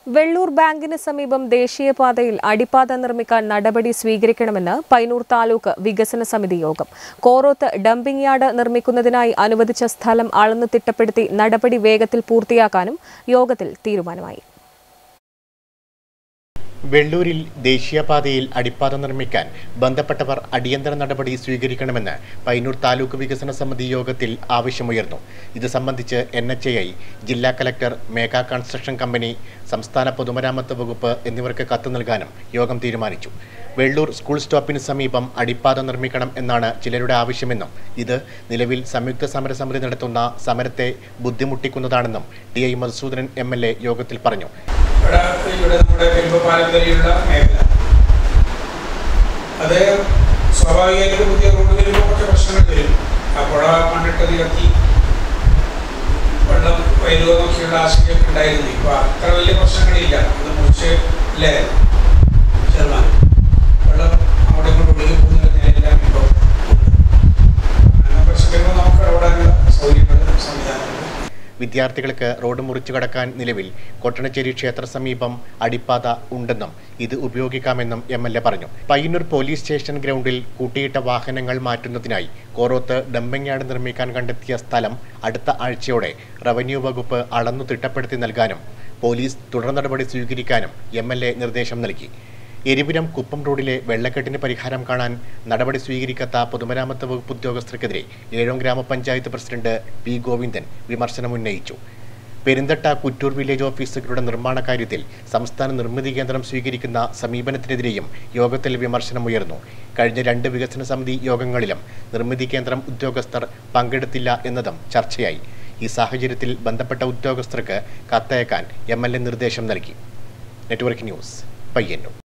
വെള്ളൂർ ബാങ്കിന് സമീപം ദേശീയപാതയിൽ അടിപ്പാത നിർമ്മിക്കാൻ നടപടി സ്വീകരിക്കണമെന്ന് പൈനൂർ താലൂക്ക് വികസന സമിതി യോഗം കോറോത്ത് ഡംപിംഗ് യാർഡ് നിർമ്മിക്കുന്നതിനായി അനുവദിച്ച സ്ഥലം അളന്നു തിട്ടപ്പെടുത്തി നടപടി വേഗത്തിൽ പൂർത്തിയാക്കാനും യോഗത്തിൽ തീരുമാനമായി വെള്ളൂരിൽ ദേശീയപാതയിൽ അടിപ്പാത നിർമ്മിക്കാൻ ബന്ധപ്പെട്ടവർ അടിയന്തര നടപടി സ്വീകരിക്കണമെന്ന് പൈനൂർ താലൂക്ക് വികസന സമിതി യോഗത്തിൽ ആവശ്യമുയർന്നു ഇത് സംബന്ധിച്ച് എൻ എച്ച് ഐ ജില്ലാ കലക്ടർ മേഘ കൺസ്ട്രക്ഷൻ കമ്പനി സംസ്ഥാന പൊതുമരാമത്ത് വകുപ്പ് എന്നിവർക്ക് കത്ത് നൽകാനും യോഗം തീരുമാനിച്ചു വെള്ളൂർ സ്കൂൾ സ്റ്റോപ്പിന് സമീപം അടിപ്പാത നിർമ്മിക്കണം എന്നാണ് ചിലരുടെ ആവശ്യമെന്നും ഇത് നിലവിൽ സംയുക്ത സമരസമിതി നടത്തുന്ന സമരത്തെ ബുദ്ധിമുട്ടിക്കുന്നതാണെന്നും T I Madhusoodanan M L A യോഗത്തിൽ പറഞ്ഞു ഇവിടെ ഇവിടെ നമ്മുടെ കരിമ്പപ്പാലം മേഖല അത് സ്വാഭാവികമായിട്ട് പുതിയ റോഡ് വരുമ്പോൾ കുറച്ച് പ്രശ്നങ്ങൾ വരും ആ പുഴ മണ്ണിട്ട് നിരത്തി വെള്ളം വരുമോ എന്നൊക്കെയുള്ള ആശങ്കയൊക്കെ ഉണ്ടായിരുന്നു ഇപ്പൊ അത്ര വലിയ പ്രശ്നങ്ങളില്ല അത് മുറിച്ച് ഇല്ലേ ചെറുതാൻ വെള്ളം അവിടെ ഇങ്ങോട്ട് ഒഴുകി പോകുന്നതിനെല്ലാം ഇപ്പോൾ ഉണ്ട്. അങ്ങനെ പ്രശ്നം വരുമ്പോൾ നമുക്ക് ഇടപെടാനുള്ള സൗകര്യങ്ങൾ സംവിധാനങ്ങൾ വിദ്യാർത്ഥികൾക്ക് റോഡ് മുറിച്ചു കടക്കാൻ നിലവിൽ കൊട്ടണച്ചേരി ക്ഷേത്ര സമീപം അടിപ്പാത ഉണ്ടെന്നും ഇത് ഉപയോഗിക്കാമെന്നും എം എൽ എ പറഞ്ഞു പയ്യന്നൂർ പോലീസ് സ്റ്റേഷൻ ഗ്രൗണ്ടിൽ കൂട്ടിയിട്ട വാഹനങ്ങൾ മാറ്റുന്നതിനായി കോറോത്ത് ഡംപിംഗ് യാർഡ് നിർമ്മിക്കാൻ കണ്ടെത്തിയ സ്ഥലം അടുത്ത ആഴ്ചയോടെ റവന്യൂ വകുപ്പ് അളന്നു തിട്ടപ്പെടുത്തി നൽകാനും പോലീസ് തുടർ നടപടി സ്വീകരിക്കാനും എം എൽ എ നിർദ്ദേശം നൽകി എരിപുരം കുപ്പം റോഡിലെ വെള്ളക്കെട്ടിന് പരിഹാരം കാണാൻ നടപടി സ്വീകരിക്കാത്ത പൊതുമരാമത്ത് വകുപ്പ് ഉദ്യോഗസ്ഥർക്കെതിരെ ഏഴോം ഗ്രാമപഞ്ചായത്ത് പ്രസിഡന്റ് പി ഗോവിന്ദൻ വിമർശനമുന്നയിച്ചു പെരിന്തട്ട കുറ്റൂർ വില്ലേജ് ഓഫീസുകളുടെ നിർമ്മാണ കാര്യത്തിൽ സംസ്ഥാന നിർമ്മിതി കേന്ദ്രം സ്വീകരിക്കുന്ന സമീപനത്തിനെതിരെയും യോഗത്തിൽ വിമർശനമുയർന്നു കഴിഞ്ഞ രണ്ട് വികസന സമിതി യോഗങ്ങളിലും നിർമ്മിതി കേന്ദ്രം ഉദ്യോഗസ്ഥർ പങ്കെടുത്തില്ല എന്നതും ചർച്ചയായി ഈ സാഹചര്യത്തിൽ ബന്ധപ്പെട്ട ഉദ്യോഗസ്ഥർക്ക് കത്തയക്കാൻ എം നിർദ്ദേശം നൽകി നെറ്റ്വർക്ക് ന്യൂസ് പയ്യന്നൂർ